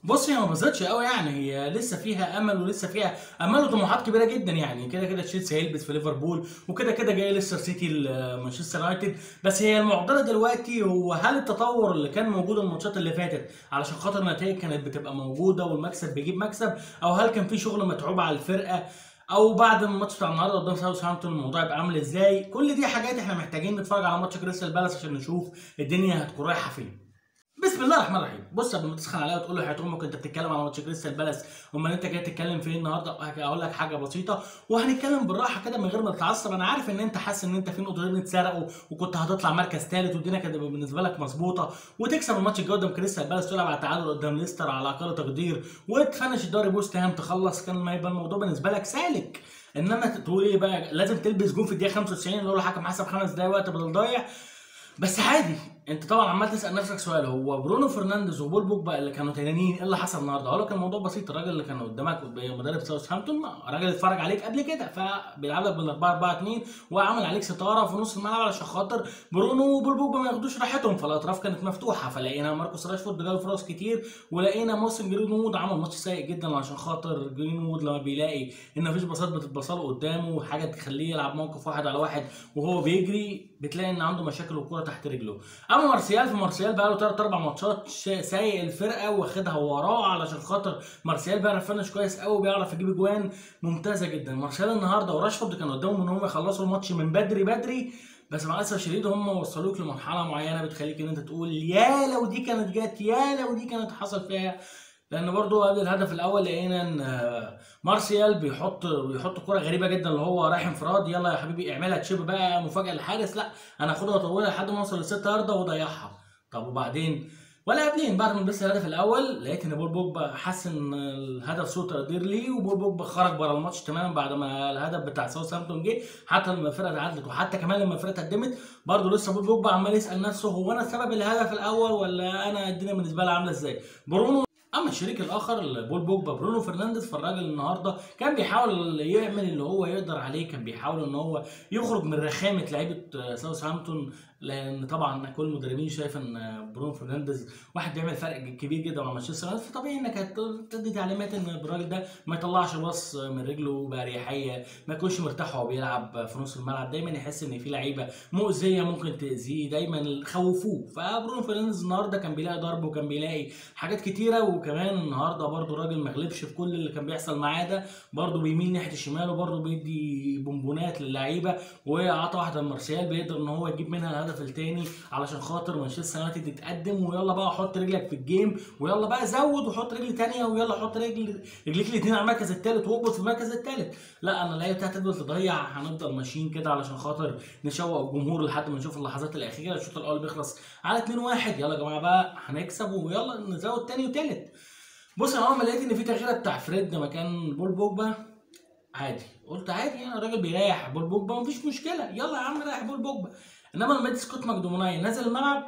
بص هي ما باظتش قوي يعني هي لسه فيها امل ولسه فيها امل وطموحات كبيره جدا يعني كده كده تشيلسي هيلبس في ليفربول وكده كده جاي ليستر سيتي ل- مانشستر يونايتد بس هي المعضله دلوقتي هو هل التطور اللي كان موجود الماتشات اللي فاتت علشان خاطر النتائج كانت بتبقى موجوده والمكسب بيجيب مكسب او هل كان في شغل متعوب على الفرقه او بعد الماتش بتاع النهارده قدام ساوثهامبتون الموضوع يبقى عامل ازاي كل دي حاجات احنا محتاجين نتفرج على ماتش كريستال بالاس عشان نشوف الدنيا هتكون رايحه فين بسم الله الرحمن الرحيم بص قبل ما تسخن عليا وتقول لي حياة امك انت بتتكلم على ماتش كريستال بالاس امال انت جاي تتكلم في ايه النهارده هقول لك حاجه بسيطه وهنتكلم بالراحه كده من غير ما تتعصب انا عارف ان انت حاسس ان انت في نقطتين اتسرقوا وكنت هتطلع مركز ثالث والدنيا كانت هتبقى بالنسبه لك مظبوطه وتكسب الماتش الجاي قدام كريستال بالاس تلعب على التعادل قدام ليستر على اقل تقدير وتفنش الدوري بوست هام تخلص كان ما يبقى الموضوع بالنسبه لك سالك انما تقول ايه بقى لازم تلبس جون في الدقيقه 95 اللي هو الحكم حسب خمس دقايق وقت بدل ضايع بس عادي انت طبعا عمال تسال نفسك سؤال هو برونو فرنانديز وبول بوجبا اللي كانوا تنانين ايه اللي حصل النهارده؟ اقول لك الموضوع بسيط الراجل اللي كان قدامك مدرب ساوثهامبتون راجل اتفرج عليك قبل كده فبيلعب لك بال 4 4 2 وعمل عليك ستاره في نص الملعب علشان خاطر برونو وبول بوجبا ما ياخدوش راحتهم فالاطراف كانت مفتوحه فلقينا ماركوس راشفورد جاله فرص كتير ولقينا موسم جرينوود عمل ماتش سيء جدا عشان خاطر جرينوود لما بيلاقي ان مفيش باصات بتتبصله قدامه وحاجه تخليه يلعب موقف واحد على واحد وهو بيجري بتلاقي ان عنده مشاكل والكوره تحت رجله اما مارسيال في مارسيال بقى له ثلاث اربع ماتشات شا- سايق الفرقه واخدها وراه علشان خاطر مارسيال بيعرف يفنش كويس قوي بيعرف يجيب اجوان ممتازه جدا مارسيال النهارده وراشفورد كان قدامهم ان هم يخلصوا الماتش من بدري بدري بس مع الاسف الشديد هم وصلوك لمرحله معينه بتخليك ان انت تقول يا لو دي كانت جت يا لو دي كانت حصل فيها لان برضو قبل الهدف الاول لقينا ان آه، مارسيال بيحط بيحط كرة غريبه جدا اللي هو رايح انفراد يلا يا حبيبي اعملها تشيب بقى مفاجاه للحارس لا انا اخدها واطولها لحد ما اوصل للست ياردة واضيعها طب وبعدين ولا قبلين بعد ما لبست الهدف الاول لقيت ان بول بوجبا حس ان الهدف سوء تقدير ليه وبول بوجبا خرج بره الماتش تماما بعد ما الهدف بتاع ساوثهامبتون جه حتى لما الفرقه تعادلت وحتى كمان لما الفرقه اتقدمت برضه لسه بول بوجبا عمال يسال نفسه هو انا سبب الهدف الاول ولا انا الدنيا بالنسبه لي عامله ازاي برونو اما الشريك الاخر بول بوجبا برونو فرنانديز فالراجل النهارده كان بيحاول يعمل اللي هو يقدر عليه كان بيحاول ان هو يخرج من رخامه لعيبه ساوثهامبتون لان طبعا كل المدربين شايف ان برونو فرنانديز واحد بيعمل فرق كبير جدا مع مانشستر يونايتد فطبيعي انك هتدي تعليمات ان الراجل ده ما يطلعش باص من رجله باريحيه ما يكونش مرتاح وهو بيلعب في نص الملعب دايما يحس ان في لعيبه مؤذيه ممكن تاذيه دايما خوفوه فبرونو فرنانديز النهارده كان بيلاقي ضرب وكان بيلاقي حاجات كتيره وكمان النهارده برضو الراجل ما غلبش في كل اللي كان بيحصل معاه ده برضو بيميل ناحيه الشمال وبرضو بيدي بونبونات للعيبه وعطى واحده لمارسيال بيقدر ان هو يجيب منها الهدف الثاني علشان خاطر مانشستر يونايتد يتقدم ويلا بقى حط رجلك في الجيم ويلا بقى زود وحط رجل ثانيه ويلا حط رجل رجليك الاثنين على المركز الثالث واقبض في المركز الثالث لا انا اللعيبه بتاعتي هتفضل تضيع هنفضل ماشيين كده علشان خاطر نشوق الجمهور لحد ما نشوف اللحظات الاخيره الشوط الاول بيخلص على 2 1 يلا يا جماعه بقى هنكسب ويلا نزود ثاني وثالث بص انا اول ما لقيت ان في تغييره بتاع فريد مكان بول بوجبا عادي قلت عادي يعني الراجل بيريح بول بوجبا مفيش مشكله يلا يا عم ريح بول بوجبا انما لما لقيت سكوت ماكدوموناي نزل الملعب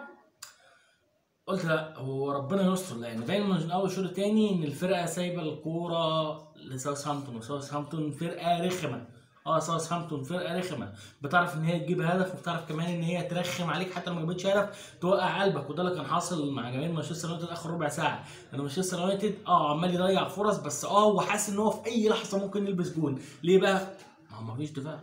قلت لا هو ربنا يستر لان باين من اول شوط تاني ان الفرقه سايبه الكوره لساوثهامبتون وساوثهامبتون فرقه رخمه اه ساوثهامبتون فرقه رخمه بتعرف ان هي تجيب هدف وبتعرف كمان ان هي ترخم عليك حتى لو ما جابتش هدف توقع قلبك وده اللي كان حاصل مع جماهير مانشستر يونايتد اخر ربع ساعه ان مانشستر يونايتد اه عمال يضيع فرص بس اه هو حاسس ان هو في اي لحظه ممكن يلبس جون ليه بقى؟ ما هو مفيش دفاع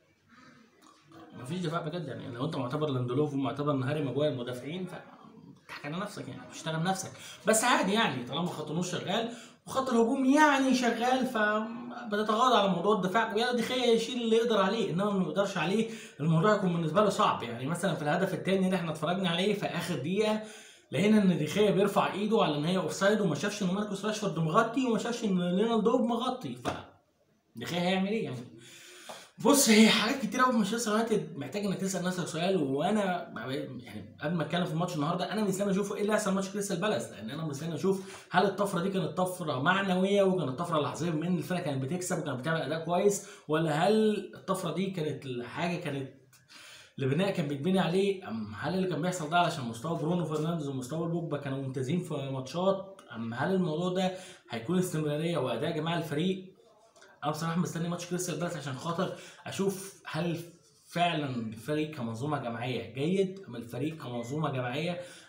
مفيش دفاع بجد يعني لو انت معتبر لاندلوف ومعتبر ان هاري ماجواير مدافعين ف بتضحك على نفسك يعني بتشتغل نفسك بس عادي يعني طالما خط النص شغال وخط الهجوم يعني شغال فبتتغاضى على موضوع الدفاع ويلا دي خير يشيل اللي يقدر عليه انما ما يقدرش عليه الموضوع يكون بالنسبه له صعب يعني مثلا في الهدف الثاني اللي احنا اتفرجنا عليه في اخر دقيقه لقينا ان ديخيا بيرفع ايده على ان هي اوفسايد وما شافش ان ماركوس راشفورد مغطي وما شافش ان لينال دوب مغطي ف ديخيا هيعمل ايه يعني بص هي حاجات كتير قوي في مانشستر يونايتد محتاج انك تسال نفسك سؤال وانا يعني قبل ما اتكلم في الماتش النهارده انا مستني اشوف ايه اللي هيحصل ماتش كريستال بالاس لان انا مستني اشوف هل الطفره دي كانت طفره معنويه وكانت طفره لحظيه بما ان الفرقه كانت بتكسب وكانت بتعمل اداء كويس ولا هل الطفره دي كانت حاجه كانت البناء كان بيتبني عليه ام هل اللي كان بيحصل ده علشان مستوى برونو فرنانديز ومستوى بوجبا كانوا ممتازين في ماتشات ام هل الموضوع ده هيكون استمراريه واداء جماعه الفريق انا بصراحه مستني ماتش كريستال بالاس عشان خاطر اشوف هل فعلا الفريق كمنظومه جماعيه جيد ام الفريق كمنظومه جماعيه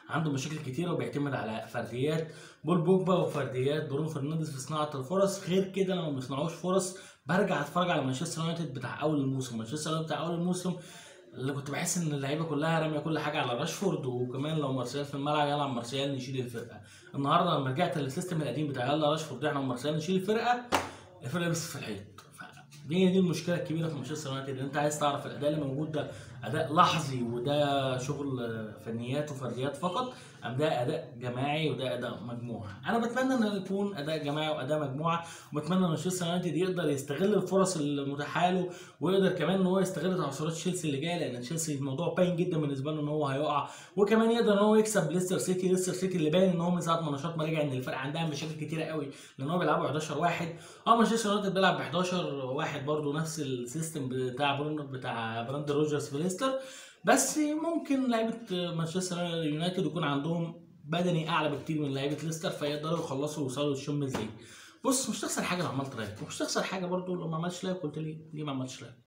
عنده مشاكل كتيره وبيعتمد على فرديات بول بوجبا وفرديات برونو فرنانديز في صناعه الفرص غير كده لما ما بيصنعوش فرص برجع اتفرج على مانشستر يونايتد بتاع اول الموسم مانشستر يونايتد بتاع اول الموسم اللي كنت بحس ان اللعيبه كلها راميه كل حاجه على راشفورد وكمان لو مارسيال في الملعب يلا مارسيال نشيل الفرقه النهارده لما رجعت للسيستم القديم بتاع يلا راشفورد احنا ومارسيال نشيل الفرقه الفرقه لسه في الحيط دي دي المشكله الكبيره في مانشستر يونايتد ان انت عايز تعرف الاداء اللي موجود ده اداء لحظي وده شغل فنيات وفرديات فقط ام ده اداء جماعي وده اداء مجموعه انا بتمنى ان يكون اداء جماعي واداء مجموعه وبتمنى ان مانشستر يونايتد يقدر يستغل الفرص المتاحه له ويقدر كمان ان هو يستغل تعثرات تشيلسي اللي جايه لان تشيلسي الموضوع باين جدا بالنسبه له ان هو هيقع وكمان يقدر ان هو يكسب ليستر سيتي ليستر سيتي اللي باين ان هو من ساعه ما نشاط ما رجع ان الفرق عندها مشاكل كتيره قوي لان هو بيلعبوا 11 واحد اه مانشستر يونايتد بيلعب ب 11 واحد برضه نفس السيستم بتاع برونو بتاع براند روجرز في ليستر بس ممكن لعيبه مانشستر يونايتد يكون عندهم بدني اعلى بكتير من لعيبه ليستر فيقدروا يخلصوا ويوصلوا للشامبيونز ليج بص مش تخسر حاجه لو عملت لايك ومش تخسر حاجه برضو لو ما عملتش لايك قلت لي ليه ما عملتش لايك